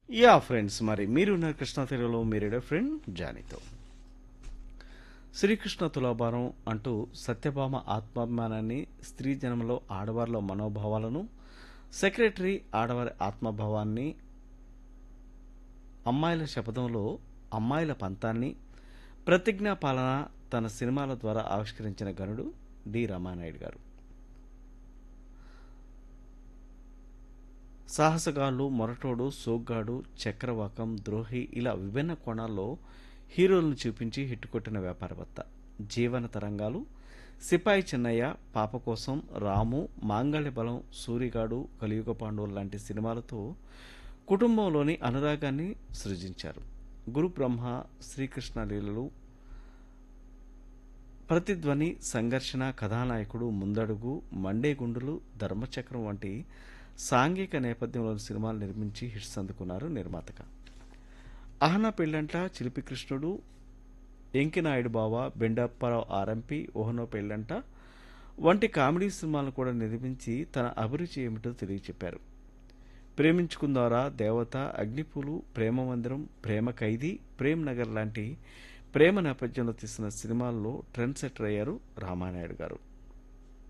yeah friends మరి మీరున్న కృష్ణ తెలుగులో మీరేడే ఫ్రెండ్ జానీతో శ్రీకృష్ణ తులాభారం అంటూ సత్యభామ ఆత్మాభిమానాన్ని స్త్రీ జనంలో ఆడవారిలో మనోభావాలను సెక్రటరీ ఆడవారి ఆత్మభావాన్ని అమ్మాయిల శపథంలో అమ్మాయిల పంతాన్ని ప్రతిజ్ఞా పాలన తన సినిమాల ద్వారా ఆవిష్కరించిన గనుడు డి రామానాయుడు గారు సాహసగాళ్ళు మొరటోడు సోగ్గాడు చక్రవాకం ద్రోహి ఇలా విభిన్న కోణాల్లో హీరోలను చూపించి హిట్ కొట్టిన వ్యాపారవేత్త జీవన తరంగాలు సిపాయి చిన్నయ్య పాప కోసం రాము మాంగళ్య బలం సూరిగాడు కలియుగ పాండవులు లాంటి సినిమాలతో కుటుంబంలోని అనురాగాన్ని సృజించారు గురు బ్రహ్మ శ్రీకృష్ణ లీలలు ప్రతిధ్వని సంఘర్షణ కథానాయకుడు ముందడుగు మండే గుండులు ధర్మచక్రం వంటి సాంఘిక నేపథ్యంలోని సినిమాలు నిర్మించి హిట్స్ అందుకున్నారు నిర్మాతగా అహనా పెళ్ళంట చిలిపి కృష్ణుడు ఎంకినాయుడు బావ బెండప్పారావు ఆర్ఎంపి ఓహనో పెళ్ళంట వంటి కామెడీ సినిమాలను కూడా నిర్మించి తన అభిరుచి ఏమిటో తెలియచెప్పారు ప్రేమించుకుందారా దేవత అగ్నిపూలు ప్రేమ మందిరం ప్రేమ ఖైదీ ప్రేమ్ నగర్ లాంటి ప్రేమ నేపథ్యంలో తీసిన సినిమాల్లో ట్రెండ్ సెటర్ అయ్యారు రామానాయుడు గారు